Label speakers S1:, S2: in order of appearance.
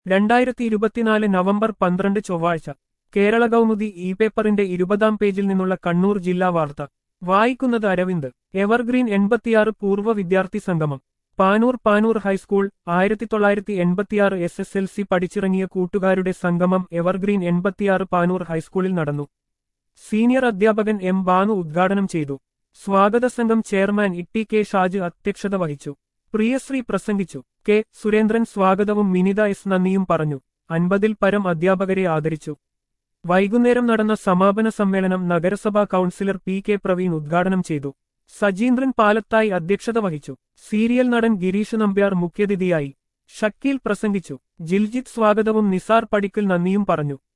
S1: രണ്ടായിരത്തി ഇരുപത്തിനാല് നവംബർ പന്ത്രണ്ട് ചൊവ്വാഴ്ച കേരള കൗമുദി ഇ പേപ്പറിന്റെ ഇരുപതാം പേജിൽ നിന്നുള്ള കണ്ണൂർ ജില്ലാ വാർത്ത വായിക്കുന്നത് അരവിന്ദ് എവർഗ്രീൻ എൺപത്തിയാറ് പൂർവ്വ വിദ്യാർത്ഥി സംഗമം പാനൂർ പാനൂർ ഹൈസ്കൂൾ ആയിരത്തി തൊള്ളായിരത്തി എൺപത്തിയാറ് എസ് എസ് എൽ സി പഠിച്ചിറങ്ങിയ കൂട്ടുകാരുടെ സംഗമം എവർഗ്രീൻ എൺപത്തിയാറ് പാനൂർ ഹൈസ്കൂളിൽ നടന്നു സീനിയർ അധ്യാപകൻ എം ബാനു ഉദ്ഘാടനം ചെയ്തു സ്വാഗത സംഘം ചെയർമാൻ ഇട്ടി കെ ഷാജ് അധ്യക്ഷത വഹിച്ചു പ്രിയശ്രീ പ്രസംഗിച്ചു കെ സുരേന്ദ്രൻ സ്വാഗതവും മിനിത എസ് നന്ദിയും പറഞ്ഞു അൻപതിൽ പരം അധ്യാപകരെ ആദരിച്ചു വൈകുന്നേരം നടന്ന സമാപന സമ്മേളനം നഗരസഭാ കൗൺസിലർ പി കെ പ്രവീൺ ഉദ്ഘാടനം ചെയ്തു സജീന്ദ്രൻ പാലത്തായി അധ്യക്ഷത വഹിച്ചു സീരിയൽ നടൻ ഗിരീഷ് നമ്പ്യാർ മുഖ്യതിഥിയായി ഷക്കീൽ പ്രസംഗിച്ചു ജിൽജിത്ത് സ്വാഗതവും നിസാർ പടിക്കൽ നന്ദിയും പറഞ്ഞു